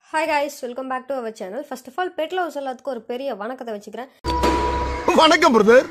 hi guys welcome back to our channel first of all pet lovers எல்லாத்துக்கும் ஒரு பெரிய வணக்கத்தை வச்சுக்கிறேன் வணக்கம் பிரதர்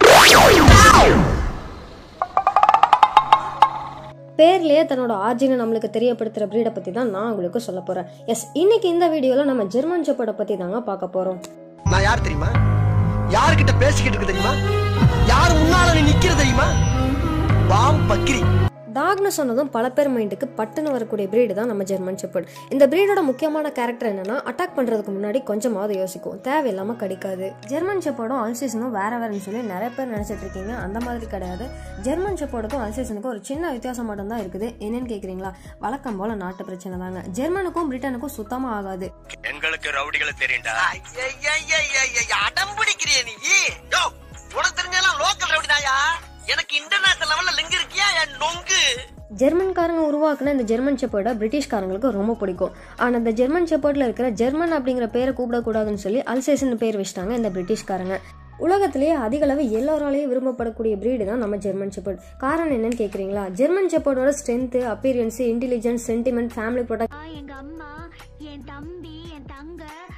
பேர்லயே தன்னோட ஆர்ஜினை நம்மளுக்கு தெரியப்படுத்துகிற ப்ரீடை பற்றி தான் நான் உங்களுக்கு சொல்ல போகிறேன் எஸ் இன்னைக்கு இந்த வீடியோவில் நம்ம ஜெர்மன் செப்போட பற்றி தாங்க பார்க்க போகிறோம் நான் யார் தெரியுமா யாருக்கிட்ட பேசிக்கிட்டு இருக்கு தெரியுமா யார் முன்னால நீ நிக்கிற தெரியுமா வாவ் பக்கிரி டாக்னு சொன்னதும் பல பேர் மைண்டுக்கு பட்டுன்னு வரக்கூடிய breed தான் நம்ம ஜெர்மன் செப்பர்ட் இந்த breedோட முக்கியமான கேரக்டர் என்னன்னா அட்டாக் பண்ணுறதுக்கு முன்னாடி கொஞ்சமாவது யோசிக்கும் தேவையில்லாமல் கடிக்காது ஜெர்மன் செப்போடும் அல்சேஷனும் வேற வேறன்னு சொல்லி நிறைய பேர் நினச்சிட்டு இருக்கீங்க அந்த மாதிரி கிடையாது ஜெர்மன் செப்போடுக்கும் அல்சேஷனுக்கும் ஒரு சின்ன வித்தியாசம் மட்டும் தான் இருக்குது என்னன்னு கேட்குறீங்களா வழக்கம் போல நாட்டு பிரச்சனை தாங்க ஜெர்மனுக்கும் பிரிட்டனுக்கும் சுத்தமாக ஆகாது எங்களுக்கு ரவுடிகளை தெரியும்டா அடம் பிடிக்கிறிய நீ யோ உனக்கு தெரிஞ்செல்லாம் லோக்கல் ரவுடிதாயா எனக்கு இன்டர்நேஷனல் லெவல்ல லிங்க் இருக்கியா என் நொங்கு ஜெர்மன்காரங்க உருவாக்குன இந்த ஜெர்மன் செப்பர்டை பிரிட்டிஷ்காரங்களுக்கு ரொம்ப பிடிக்கும் ஆனால் இந்த ஜெர்மன் செப்பர்டில் இருக்கிற ஜெர்மன் அப்படிங்கிற பேரை கூப்பிடக்கூடாதுன்னு சொல்லி அல்சேசன் பேர் வச்சிட்டாங்க இந்த பிரிட்டிஷ்காரங்க உலகத்திலேயே அதிக அளவு எல்லாராலையும் விரும்பப்படக்கூடிய பிரீடு தான் நம்ம ஜெர்மன் செப்பர்ட் காரணம் என்னன்னு கேட்குறீங்களா ஜெர்மன் செப்பர்டோட strength appearance intelligence sentiment family product அப்பா, எங்க அம்மா என் தம்பி என் தங்க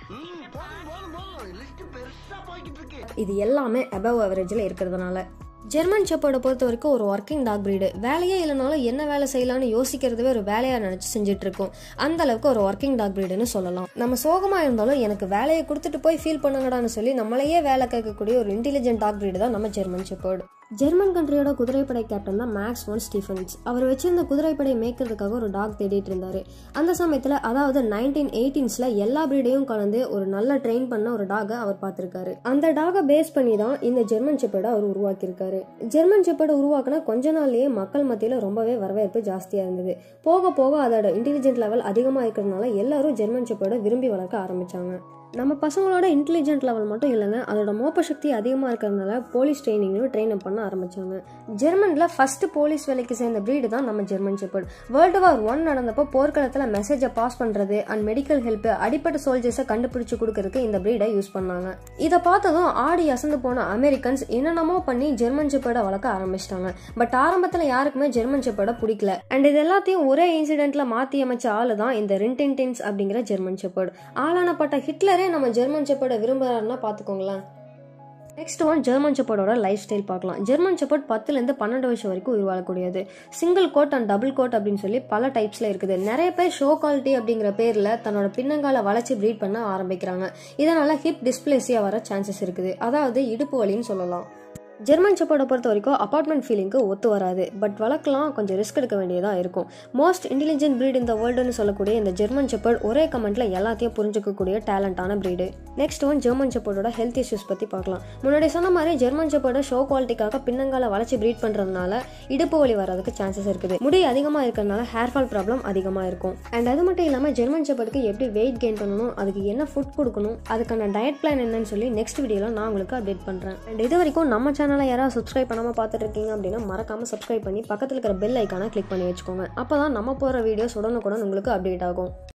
இது எல்லாமே அபவ் அவரேஜில் இருக்கிறதுனால ஜெர்மன் செப்பர்டை பொறுத்த வரைக்கும் ஒரு ஒர்க்கிங் டாக் பிரீடு வேலையே இல்லைனாலும் என்ன வேலை செய்யலாம்னு யோசிக்கிறதுவே ஒரு வேலையாக நினச்சி செஞ்சுட்டு இருக்கோம் அந்த அளவுக்கு ஒரு ஒர்க்கிங் டாக் பிரீடுன்னு சொல்லலாம் நம்ம சோகமாக இருந்தாலும் எனக்கு வேலையை கொடுத்துட்டு போய் ஃபீல் பண்ணுங்கடான்னு சொல்லி நம்மளையே வேலை கேட்கக்கூடிய ஒரு இன்டெலிஜென்ட் டாக் பிரீடு தான் நம்ம ஜெர்மன் செப்பர்டு ஜெர்மன் கண்ட்ரியோட குதிரைப்படை கேப்டன் தான் மேக்ஸ் ஒன் ஸ்டீஃபன்ஸ் அவர் வச்சிருந்த குதிரைப்படையை மேய்க்கிறதுக்காக ஒரு டாக் தேடிட்டு இருந்தாரு அந்த சமயத்தில் அதாவது நைன்டீன் எயிட்டீன்ஸில் எல்லா பிரீடையும் கலந்து ஒரு நல்ல ட்ரெயின் பண்ண ஒரு டாகை அவர் பார்த்துருக்காரு அந்த டாகை பேஸ் பண்ணி தான் இந்த ஜெர்மன் செப்பர்டை அவர் உருவாக்கியிருக்காரு ஜெர்மன் செப்பர்டை உருவாக்கின கொஞ்ச நாள்லயே மக்கள் மத்தியில் ரொம்பவே வரவேற்பு ஜாஸ்தியாக இருந்தது போக போக அதோட இன்டெலிஜென்ட் லெவல் அதிகமாக இருக்கிறதுனால எல்லாரும் ஜெர்மன் செப்பர்டை விரும்பி வளர்க்க ஆரம்பிச்சாங்க நம்ம பசங்களோட இன்டெலிஜென்ட் லெவல் மட்டும் இல்லைங்க அதோட மோப்ப சக்தி அதிகமாக இருக்கிறதுனால போலீஸ் ட்ரைனிங்லையும் ட்ரெயின் அப் பண்ண ஆரம்பிச்சாங்க ஜெர்மனில் ஃபர்ஸ்ட் போலீஸ் வேலைக்கு சேர்ந்த பிரீடு தான் நம்ம German shepherd world war one நடந்தப்போ போர்க்களத்தில் மெசேஜை பாஸ் பண்ணுறது அண்ட் மெடிக்கல் ஹெல்ப் அடிப்பட்ட சோல்ஜர்ஸை கண்டுபிடிச்சு கொடுக்கறதுக்கு இந்த பிரீடை யூஸ் பண்ணாங்க இதை பார்த்ததும் ஆடி அசந்து போன அமெரிக்கன்ஸ் என்னென்னமோ பண்ணி ஜெர்மன் செப்பர்டை வளர்க்க ஆரம்பிச்சிட்டாங்க பட் ஆரம்பத்தில் யாருக்குமே ஜெர்மன் செப்பர்டை பிடிக்கல அண்ட் இது எல்லாத்தையும் ஒரே இன்சிடென்ட்ல மாற்றி அமைச்ச ஆளு தான் இந்த ரின்டென்டென்ஸ் அப்படிங்கிற ஜெர்மன் செப்பர்ட் ஆளானப்பட்ட ஹிட்லரே நம்ம ஜெர்மன் செப்பர்டை விரும்புறாருன்னா பார்த்துக்கோங்களேன் நெக்ஸ்ட் ஒன் ஜெர்மன் செப்பர்டோட லைஃப் ஸ்டைல் பார்க்கலாம் ஜெர்மன் செப்பர்ட் பத்துலேருந்து பன்னெண்டு வருஷம் வரைக்கும் உயிர் வாழக்கூடியது single coat and double coat அப்படின்னு சொல்லி பல டைப்ஸில் இருக்குது நிறைய பேர் ஷோ குவாலிட்டி அப்படிங்கிற பேரில் தன்னோட பின்னங்கால வளைச்சி ப்ரீட் பண்ண ஆரம்பிக்கிறாங்க இதனால ஹிப் டிஸ்பிளேசியா வர சான்சஸ் இருக்குது அதாவது இடுப்பு வலின்னு சொல்லலாம் ஜெர்மன் செப்பர்டை பொறுத்த வரைக்கும் அப்பார்ட்மெண்ட் ஃபீலிங்க்கு ஒத்து வராது பட் வளர்க்கலாம் கொஞ்சம் ரிஸ்க் எடுக்க வேண்டியதாக இருக்கும் மோஸ்ட் இன்டெலிஜென்ட் breed இந்த வேர்ல்டுன்னு சொல்லக்கூடிய இந்த ஜெர்மன் செப்பர்ட் ஒரே கமெண்ட்ல எல்லாத்தையும் புரிஞ்சுக்கக்கூடிய டேலண்டான breed நெக்ஸ்ட் ஒன் ஜெர்மன் செப்பர்டோட ஹெல்த் இஷ்யூஸ் பற்றி பார்க்கலாம் முன்னாடி சொன்ன மாதிரி ஜெர்மன் செப்பர்டை ஷோ குவாலிட்டிக்காக பின்னங்கால வளைச்சி ப்ரீட் பண்ணுறதுனால இடுப்பு வலி வரதுக்கு சான்சஸ் இருக்குது முடி அதிகமாக இருக்கிறதுனால ஹேர் ஃபால் ப்ராப்ளம் அதிகமாக இருக்கும் அண்ட் அது மட்டும் இல்லாமல் ஜெர்மன் செப்பர்டுக்கு எப்படி வெயிட் கெயின் பண்ணணும் அதுக்கு என்ன ஃபுட் கொடுக்கணும் அதுக்கான டயட் பிளான் என்னன்னு சொல்லி நெக்ஸ்ட் வீடியோவில் நான் உங்களுக்கு அப்டேட் பண்ணுறேன் அண்ட் இது வரைக்கும் நம்ம சேனலை யாராவது சப்ஸ்கிரைப் பண்ணாமல் பார்த்துட்டு இருக்கீங்க அப்படின்னா மறக்காமல் சப்ஸ்கிரைப் பண்ணி பக்கத்தில் இருக்கிற பெல் ஐக்கானை கிளிக் பண்ணி வச்சுக்கோங்க அப்போ தான் நம்ம போகிற வீடியோஸ் உடனுக்குடன் உங்களுக்கு அப்டேட் ஆகும்